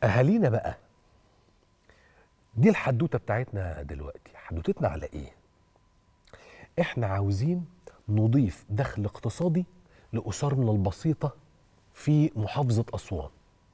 اهالينا بقى دي الحدوته بتاعتنا دلوقتي حدوتتنا على ايه احنا عاوزين نضيف دخل اقتصادي لاسرنا البسيطه في محافظه اسوان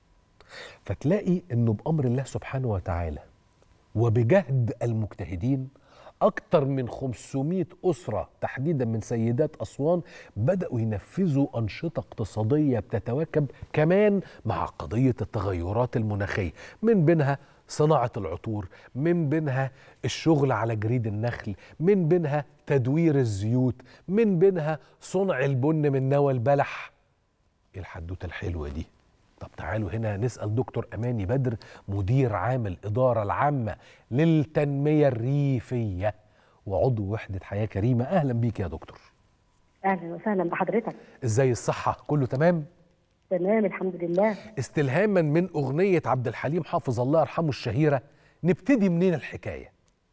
فتلاقي انه بامر الله سبحانه وتعالى وبجهد المجتهدين أكثر من 500 أسرة تحديدا من سيدات أسوان بدأوا ينفذوا أنشطة اقتصادية بتتواكب كمان مع قضية التغيرات المناخية من بينها صناعة العطور من بينها الشغل على جريد النخل من بينها تدوير الزيوت من بينها صنع البن من نوى البلح إيه الحدوتة الحلوة دي طب تعالوا هنا نسأل دكتور أماني بدر مدير عام الإدارة العامة للتنمية الريفية وعضو وحدة حياة كريمة أهلا بيك يا دكتور اهلا وسهلا بحضرتك إزاي الصحة كله تمام تمام الحمد لله استلهاما من أغنية عبد الحليم حافظ الله يرحمه الشهيرة نبتدي منين الحكاية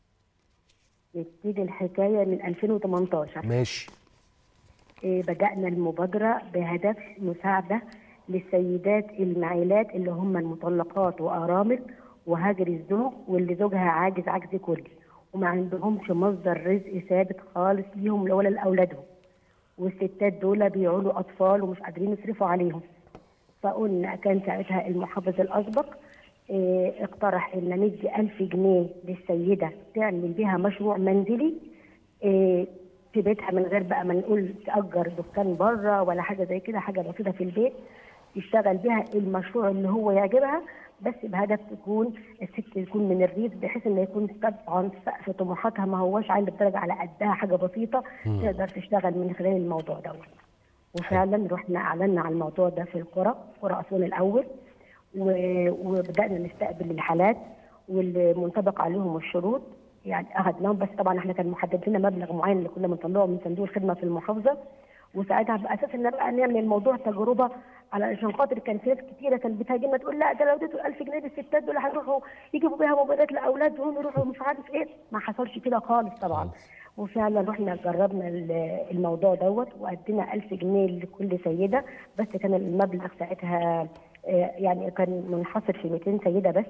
نبتدي الحكايه من 2018 ماشي إيه بدانا المبادره بهدف مساعده للسيدات المعيلات اللي هم المطلقات وارامل وهاجر الزوج واللي زوجها عاجز عجز كلي وما عندهمش مصدر رزق ثابت خالص ليهم ولا لاولادهم والستات دول بيعولوا اطفال ومش قادرين يصرفوا عليهم فقلنا كان ساعتها المحافظ الاسبق إيه، اقترح ان ندي 1000 جنيه للسيده تعمل بيها مشروع منزلي إيه، في بيتها من غير بقى ما نقول تأجر دكان بره ولا حاجه زي كده حاجه بسيطه في البيت يشتغل بيها المشروع اللي هو يعجبها بس بهدف تكون الست تكون من الريف بحيث ان يكون طبعا سقف طموحاتها ما هوش عند بدرجه على قدها حاجه بسيطه تقدر تشتغل من خلال الموضوع دوت وفعلا رحنا اعلنا على الموضوع ده في القرى قرى اسوان الاول و- وبدانا نستقبل الحالات واللي منطبق عليهم الشروط يعني اخذناهم بس طبعا احنا كان محدد لنا مبلغ معين اللي كنا بنطلعه من صندوق الخدمه في المحافظه وساعتها باساس ان بقى نعمل الموضوع تجربه علشان خاطر كان في ناس كتيره كانت بتهاجمنا تقول لا ده لو اديتوا 1000 جنيه للستات دول هيروحوا يجيبوا بيها موبايلات لاولادهم يروحوا مش عارف ايه ما حصلش كده خالص طبعا وفعلا رحنا جربنا ال- الموضوع دوت وادينا 1000 جنيه لكل سيده بس كان المبلغ ساعتها آه، يعني كان منحصر في 200 سيده بس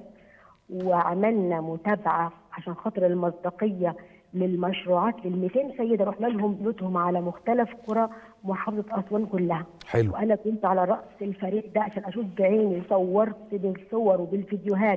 وعملنا متابعه عشان خاطر المصداقيه للمشروعات لل 200 سيده رحنا لهم بيوتهم على مختلف قرى محافظه اسوان كلها حلو وانا كنت على راس الفريق ده عشان اشوف بعيني صورت بالصور وبالفيديوهات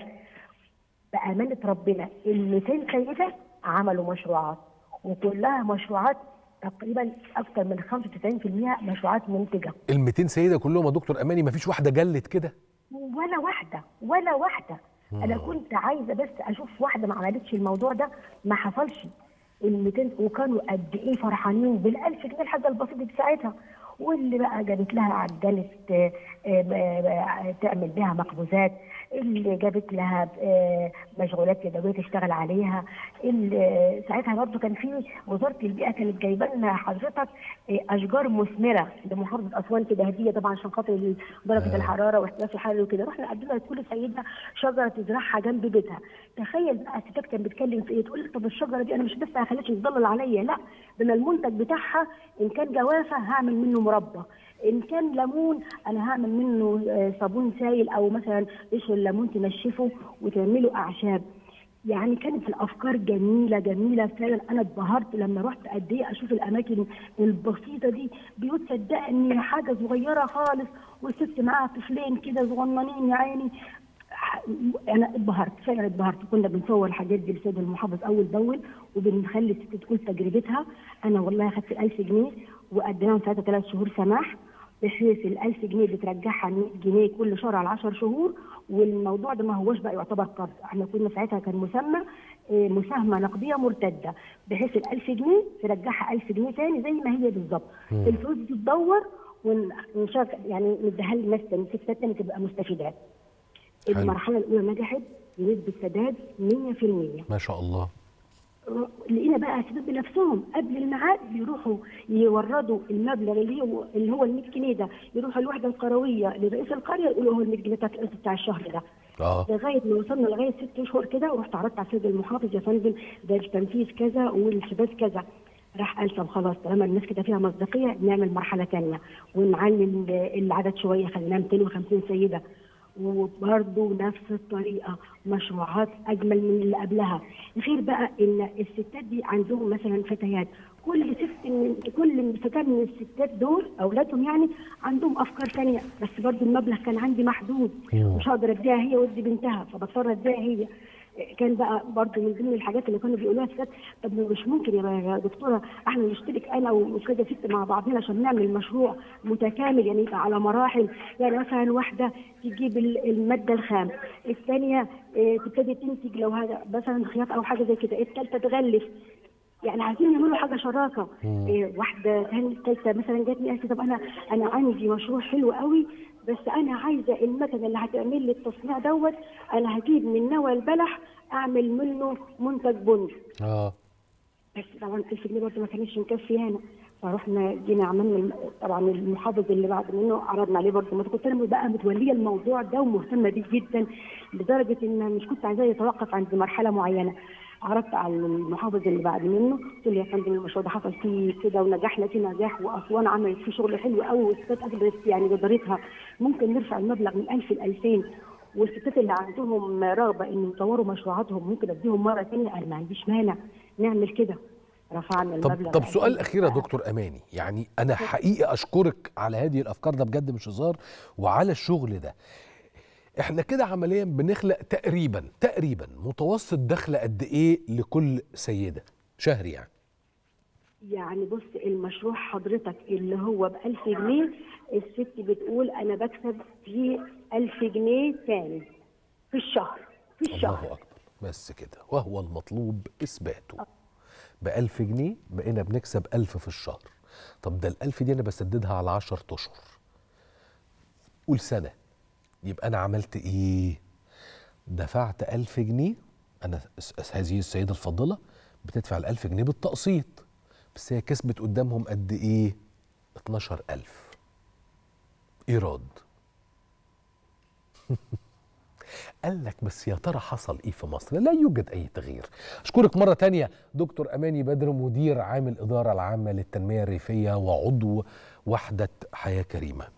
بامانه ربنا ال 200 سيده عملوا مشروعات وكلها مشروعات تقريبا اكثر من 95% مشروعات منتجه ال 200 سيدة كلهم يا دكتور أماني مفيش واحدة جلت كده ولا واحده ولا واحده انا كنت عايزه بس اشوف واحده ما عملتش الموضوع ده ما حصلش ال 200 وكانوا قد ايه فرحانين بال 1000 جنيه الحاجه البسيطه دي ساعتها واللي بقى جابت لها عجانه آه، آه، آه، تعمل بها مخبوزات اللي جابت لها آه، مشغولات يدويه تشتغل عليها اللي آه، ساعتها برضه كان في وزاره البيئه كانت جايبه لنا حضرتك آه، اشجار مثمره لمحافظه اسوان كده هديه طبعا عشان خاطر درجه الحراره واحتباس الحراري وكده رحنا قدمنا لكل سيده شجره تزرعها جنب بيتها تخيل بقى الستات كانت بتتكلم في ايه تقول لي طب الشجره دي انا مش بس هخليكي تضلل عليا لا ده انا المنتج بتاعها ان كان جوافه هعمل منه مربى ان كان ليمون انا هعمل منه آه، صابون سايل او مثلا قشر الليمون تنشفه وتعمله اعشاب يعني كانت الافكار جميله جميله فعلا انا اتبهرت لما رحت قد ايه اشوف الاماكن البسيطه دي بيوت صدقني حاجه صغيره خالص والست معاها طفلين كده صغننين يا عيني ح- انا اتبهرت فعلا اتبهرت كنا بنصور الحاجات دي للسيد المحافظ اول باول وبنخلي الست تقول تجربتها انا والله اخدت ال 1000 جنيه وقدمهم ساعتها ثلاث شهور سماح بحيث ال 1000 جنيه بترجعها 100 جنيه كل شهر على 10 شهور والموضوع ده ما هوش بقى يعتبر قرض احنا كنا ساعتها كان مسمى آه، مساهمه نقديه مرتده بحيث ال 1000 جنيه ترجعها 1000 جنيه تاني زي ما هي بالظبط الفلوس دي تتدور ونشارك يعني نديها للناس تاني ستات تاني تبقى مستفيدات حلو. المرحله الاولى نجحت بنسبه سداد 100% ما شاء الله لقينا بقى السداد بنفسهم قبل الميعاد بيروحوا يوردوا المبلغ اللي هو اللي هو ال 100 جنيه ده يروحوا الوحده القرويه لرئيس القريه يقولوا هو ال 100 جنيه بتاعت القسط بتاع الشهر ده اه لغايه ما وصلنا لغايه ست اشهر كده ورحت عرضت على السيد المحافظ يا فندم ده التنفيذ كذا والسداد كذا راح قال طب خلاص طالما الناس كده فيها مصداقيه نعمل مرحله ثانيه ونعلي ال- العدد شويه خلينا 250 سيده وبرضه نفس الطريقه مشروعات اجمل من اللي قبلها غير بقى ان الستات دي عندهم مثلا فتيات كل ست من كل فتاه من الستات دول اولادهم يعني عندهم افكار ثانيه بس برضه المبلغ كان عندي محدود مم. مش هقدر اديها هي وادي بنتها فبضطر اديها هي كان بقى برضه من ضمن الحاجات اللي كانوا بيقولوها الستات طب ما مش ممكن يا يا دكتوره احنا نشترك انا وكده ست مع بعضنا عشان نعمل مشروع متكامل يعني يبقى على مراحل يعني مثلا واحده تجيب ال- الماده الخام الثانيه آه، تبتدي تنتج لو هذا مثلا خياط او حاجه زي كده الثالثه تغلف يعني عايزين يعملوا حاجه شراكه إيه واحده ثانيه ثالثه مثلا جاتني قالت لي طب انا انا عندي مشروع حلو قوي بس انا عايزه المكنه اللي هتعمل لي التصنيع دوت انا هجيب من نوى البلح اعمل منه منتج بني اه بس طبعا 1000 جنيه برضه ما كانش مكفي هنا فرحنا جينا عملنا الم- طبعا المحافظ اللي بعد منه عرضنا عليه برضه ما كنت انا بقى متوليه الموضوع ده ومهتمه بيه جدا لدرجه ان مش كنت عايزاه يتوقف عند مرحله معينه عرضت على المحافظ اللي بعد منه قلت له يا فندم المشروع ده حصل فيه كده ونجحنا فيه نجاح واسوان عملت فيه شغل حلو قوي والستات قدرت يعني جدارتها ممكن نرفع المبلغ من 1000 ل 2000 والستات اللي عندهم رغبه ان يطوروا مشروعاتهم ممكن اديهم مره ثانيه انا ما عنديش مانع نعمل كده رفعنا طب المبلغ طب سؤال اخير يا بقى- دكتور اماني يعني انا حقيقي اشكرك على هذه الافكار ده بجد مش هزار وعلى الشغل ده احنا كده عمليا بنخلق تقريبا تقريبا متوسط دخل قد ايه لكل سيده شهري يعني يعني بص المشروع حضرتك اللي هو ب 1000 جنيه الست بتقول انا بكسب فيه 1000 جنيه تاني في الشهر في الشهر الله اكبر بس كده وهو المطلوب اثباته ب 1000 جنيه بقينا بنكسب 1000 في الشهر طب ده ال 1000 دي انا بسددها على 10 اشهر قول سنه يبقى انا عملت ايه دفعت 1000 جنيه انا س- هذه السيده الفاضله بتدفع ال 1000 جنيه بالتقسيط بس هي كسبت قدامهم قد ايه 12000 ايراد قال لك بس يا ترى حصل ايه في مصر لا يوجد اي تغيير اشكرك مره تانية دكتور اماني بدر مدير عام الاداره العامه للتنميه الريفيه وعضو وحده حياه كريمه